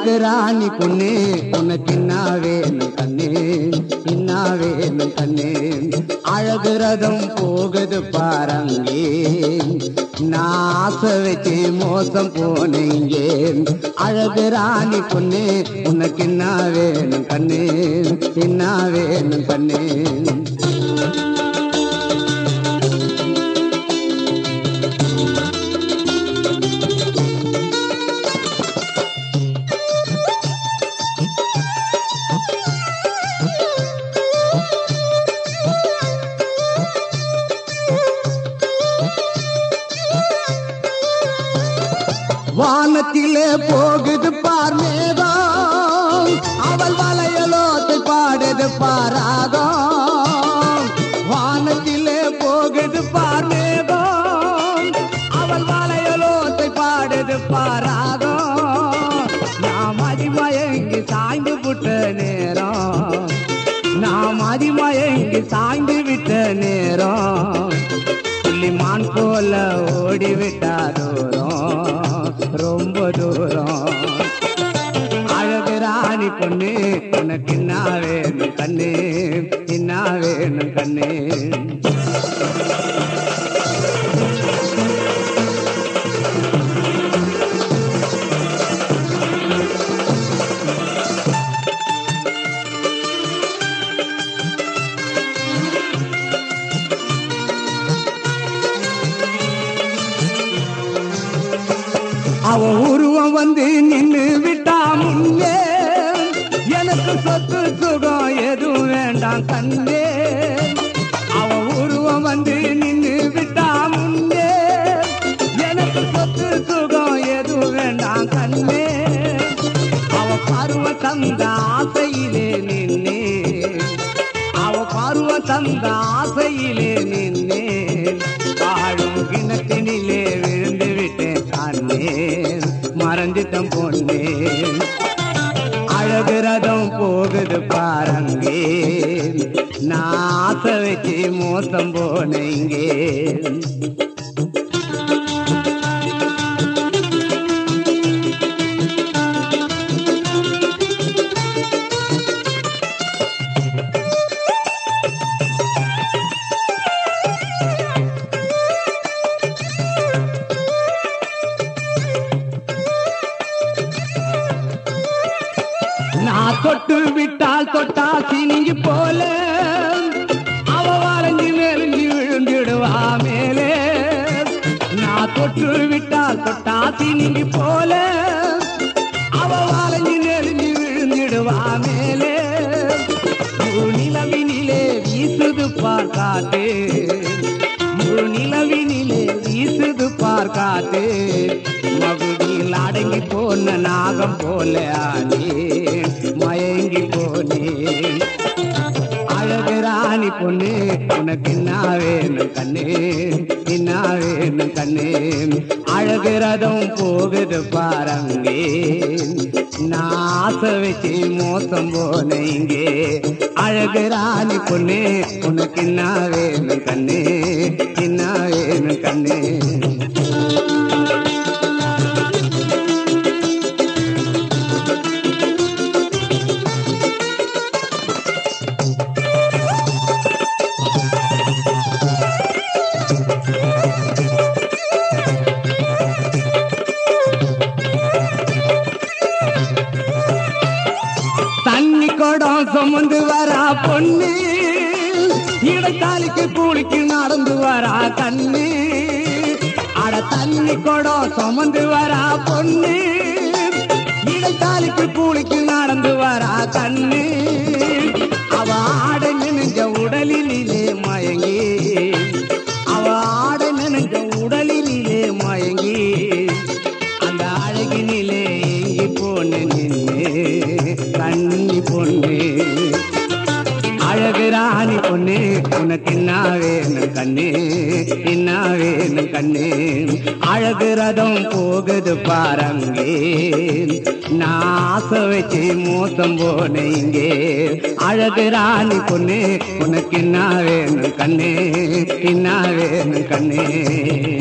அழகு ராணி பொண்ணு உனக்கு என்ன வேணும் கண்ணே என்ன வேணும் கண்ணே அழகு ரதம் போகுது பாருங்கே நான் ஆசை வச்சு மோசம் போனீங்க அழகு ராணி பொண்ணு உனக்கு என்ன வேணும் கண்ணே என்ன வேணும் கண்ணே வானத்திலே போகுது பார் மேகம் அவள் வளையலோத்தை பாடுது பாராகம் வானத்திலே போகுது பார் மேகம் அவள் வளையலோத்தை பாடுது பாராகம் நாம் அதிமயங்கி சாய்ந்து விட்ட நேரம் நாம் அதிமயங்கி சாய்ந்து விட்ட நேரம் புள்ளிமான் போல ஓடி விட்டா தூரம் ரொம்ப தூரம் அழகு ராணி பொண்ணு உனக்கு என்ன வேணும் கண்ணு என்ன வேணும் கண்ணு அவ உருவம் வந்து நின்னு விட்டா முன்னே எனக்கு சொத்து சுகம் எதுவும் வேண்டாம் கண்ணே அவ உருவம் வந்து நின்னு விட்டா முன்னே எனக்கு சொத்து சுகம் எதுவும் வேண்டாம் கண்ணே அவ பருவ தந்த ஆசையிலே நின்னே அவ பருவ தந்த ஆசையிலே நின்னே ஆழும் கிணத்தினிலே விழுந்து விட்டேன் அண்ணே மறந்துட்டம் பொண்ணே அழகு ரதம் போகுது பாருங்கே நான் ஆசை வச்சு மோசம் போனேங்கே நான் தொட்டு விட்டால் தொட்டா சினிங்கி போல அவ வளைஞ்சு மெலிஞ்சு விழுந்திடுவா மேலே நான் தொட்டு விட்டால் தொட்டா சினிங்கி போல அவ வளைஞ்சு நெலிஞ்சு விழுந்திடுவா மேலே முழு நிலவினிலே வீசுது பார்க்காட்டு முழு நிலவினிலே வீசுது பார்க்காட்டு மகுடியில் அடங்கி போன நாகம் போல ஆனே மயங்கி போனேன் அழகு ராணி பொண்ணு உனக்கு என்ன வேணும் கண்ணே என்ன வேணும் கண்ணே அழகு ரதம் போகுது பாருங்கே நான் ஆசை வச்சு மோசம் போனீங்க அழகு ராணி பொண்ணு உனக்கு என்ன வேணும் கண்ணே என்ன வேணும் கண்ணே தண்ணி குடம் சுமந்து வரா பொண்ணு இடத்தாலிக்கு கூலிக்கு நடந்து வரா கண்ணு அட தண்ணி குடம் சுமந்து வரா பொண்ணு இடத்தாலிக்கு கூலிக்கு நடந்து வரா கண்ணு அவ ஆட நினைஞ்ச உடலிலே மயங்கி அவ ஆட நினைஞ்ச உடலிலே மயங்கி அந்த அழகினிலே ஏங்கி போன நின்று கண்ணி பொண்ணு அழகு ராணி பொண்ணு உனக்கு என்ன வேணும் கண்ணு என்ன வேணும் கண்ணு அழகு ரதம் போகுது பாருங்கே நான் ஆசை வச்சு மோசம் போனீங்க அழகு ராணி பொண்ணு உனக்கு என்ன வேணும் கண்ணு என்ன வேணும் கண்ணு